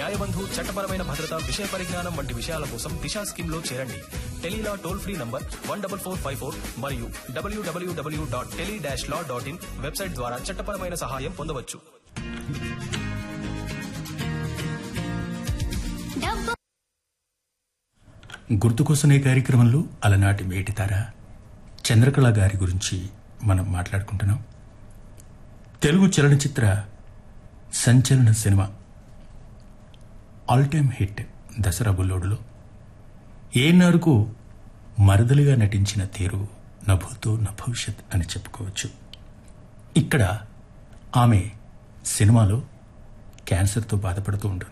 న్యాయబంధు చట్టపరమైన భద్రత విషయ పరిజ్ఞానం వంటి విషయాల కోసం దిశా స్కీమ్ లో చేరండి Tele Law toll free number one double four five four మరియు W W W dot tele dash law dot in website ద్వారా చట్టపరమైన సహాయం పొందవచ్చు డబ్బు గుర్తుకోసనే కార్యక్రమంలో అలనాటి వేటితార చంద్రకళ గారి గురించి మనం మాట్లాడుకుంటున్నాం తెలుగు చలనచిత్ర సంచలన సినిమా ఆల్ టైమ్ హిట్ దసరా బుల్లోడులో ఏనారుకు మరదలుగా నటించిన తీరు నభూతో నభవిష్యత్ అని చెప్పుకోవచ్చు ఇక్కడ ఆమె సినిమాలో క్యాన్సర్తో బాధపడుతూ ఉంటుంది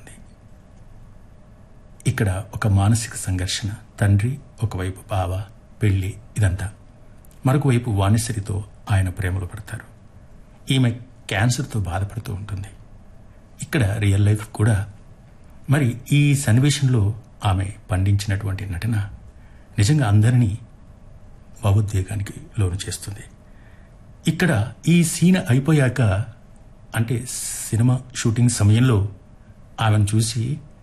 ఇక్కడ ఒక మానసిక సంఘర్షణ తండ్రి ఒకవైపు బావ పెళ్లి ఇదంతా మరొక వైపు వాణిశ్వరితో ఆయన ప్రేమలో పడతారు ఈమె క్యాన్సర్తో బాధపడుతూ ఉంటుంది ఇక్కడ రియల్ లైఫ్ కూడా మరి ఈ సన్నివేశంలో ఆమె పండించినటువంటి నటన నిజంగా అందరినీ భావోద్వేగానికి లోను చేస్తుంది ఇక్కడ ఈ సీన్ అయిపోయాక అంటే సినిమా షూటింగ్ సమయంలో ఆమెను చూసి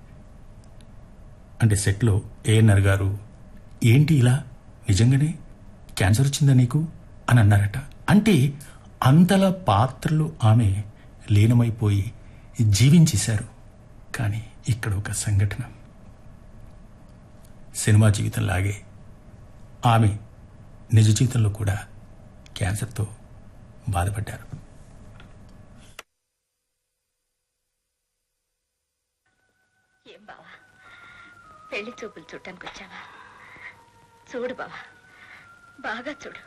అంటే సెట్లో ఏఎన్ఆర్ గారు ఏంటి ఇలా నిజంగానే క్యాన్సర్ వచ్చిందా నీకు అని అన్నారట అంటే అంతలా పాత్రలో ఆమె లీనమైపోయి జీవించేశారు కానీ ఇక్కడ ఒక సంఘటన సినిమా జీవితంలాగే ఆమె నిజ జీవితంలో కూడా క్యాన్సర్తో బాధపడ్డారు ఏం బావా పెళ్లి చూపులు చూడటానికి వచ్చావా చూడు బావా బాగా చూడు